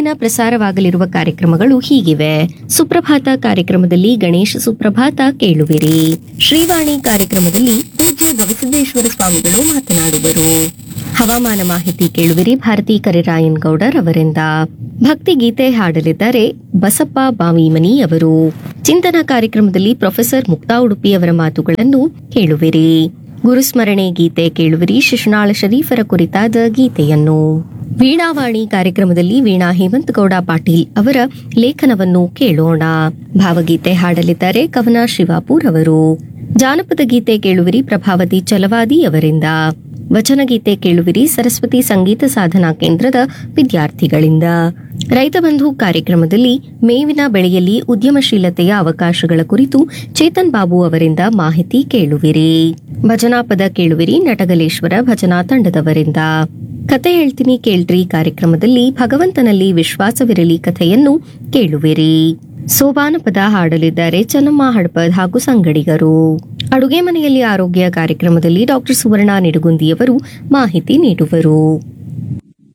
ದಿನ ಪ್ರಸಾರವಾಗಲಿರುವ ಕಾರ್ಯಕ್ರಮಗಳು ಹೀಗಿವೆ ಸುಪ್ರಭಾತ ಕಾರ್ಯಕ್ರಮದಲ್ಲಿ ಗಣೇಶ ಸುಪ್ರಭಾತ ಕೇಳುವಿರಿ ಶ್ರೀವಾಣಿ ಕಾರ್ಯಕ್ರಮದಲ್ಲಿ ಪೂಜ್ಯ ಗವಿಸಿದ್ದೇಶ್ವರ ಸ್ವಾಮಿಗಳು ಮಾತನಾಡುವರು ಹವಾಮಾನ ಮಾಹಿತಿ ಕೇಳುವಿರಿ ಭಾರತಿ ಕರಿರಾಯನ್ ಗೌಡರ್ ಅವರಿಂದ ಭಕ್ತಿ ಗೀತೆ ಹಾಡಲಿದ್ದಾರೆ ಬಸಪ್ಪ ಬಾವಿಮನಿ ಅವರು ಚಿಂತನಾ ಕಾರ್ಯಕ್ರಮದಲ್ಲಿ ಪ್ರೊಫೆಸರ್ ಮುಕ್ತಾ ಉಡುಪಿ ಅವರ ಮಾತುಗಳನ್ನು ಕೇಳುವಿರಿ ಗುರುಸ್ಮರಣೆ ಗೀತೆ ಕೇಳುವಿರಿ ಶಿಶುನಾಳ ಶರೀಫರ ಕುರಿತಾದ ಗೀತೆಯನ್ನು ವೀಣಾವಾಣಿ ಕಾರ್ಯಕ್ರಮದಲ್ಲಿ ವೀಣಾ ಹೇಮಂತಗೌಡ ಪಾಟೀಲ್ ಅವರ ಲೇಖನವನ್ನು ಕೇಳೋಣ ಭಾವಗೀತೆ ಹಾಡಲಿದ್ದಾರೆ ಕವನ ಶಿವಾಪುರ್ ಅವರು ಜಾನಪದ ಗೀತೆ ಕೇಳುವಿರಿ ಪ್ರಭಾವತಿ ಚಲವಾದಿ ಅವರಿಂದ ವಚನಗೀತೆ ಕೇಳುವಿರಿ ಸರಸ್ವತಿ ಸಂಗೀತ ಸಾಧನಾ ಕೇಂದ್ರದ ವಿದ್ಯಾರ್ಥಿಗಳಿಂದ ರೈತ ಬಂಧು ಕಾರ್ಯಕ್ರಮದಲ್ಲಿ ಮೇವಿನ ಬೆಳೆಯಲ್ಲಿ ಉದ್ಯಮಶೀಲತೆಯ ಅವಕಾಶಗಳ ಕುರಿತು ಚೇತನ್ ಬಾಬು ಅವರಿಂದ ಮಾಹಿತಿ ಕೇಳುವಿರಿ ಭಜನಾ ಪದ ಕೇಳುವಿರಿ ನಟಗಲೇಶ್ವರ ಭಜನಾ ತಂಡದವರಿಂದ ಕತೆ ಹೇಳ್ತೀನಿ ಕೇಳ್ರಿ ಕಾರ್ಯಕ್ರಮದಲ್ಲಿ ಭಗವಂತನಲ್ಲಿ ವಿಶ್ವಾಸವಿರಲಿ ಕಥೆಯನ್ನು ಕೇಳುವಿರಿ ಸೋಬಾನ ಪದ ಹಾಡಲಿದ್ದಾರೆ ಚನ್ನಮ್ಮ ಹಡ್ಪದ್ ಹಾಗೂ ಸಂಗಡಿಗರು ಅಡುಗೆ ಮನೆಯಲ್ಲಿ ಆರೋಗ್ಯ ಕಾರ್ಯಕ್ರಮದಲ್ಲಿ ಡಾಕ್ಟರ್ ಸುವರ್ಣ ನಿಡುಗುಂದಿಯವರು ಮಾಹಿತಿ ನೀಡುವರು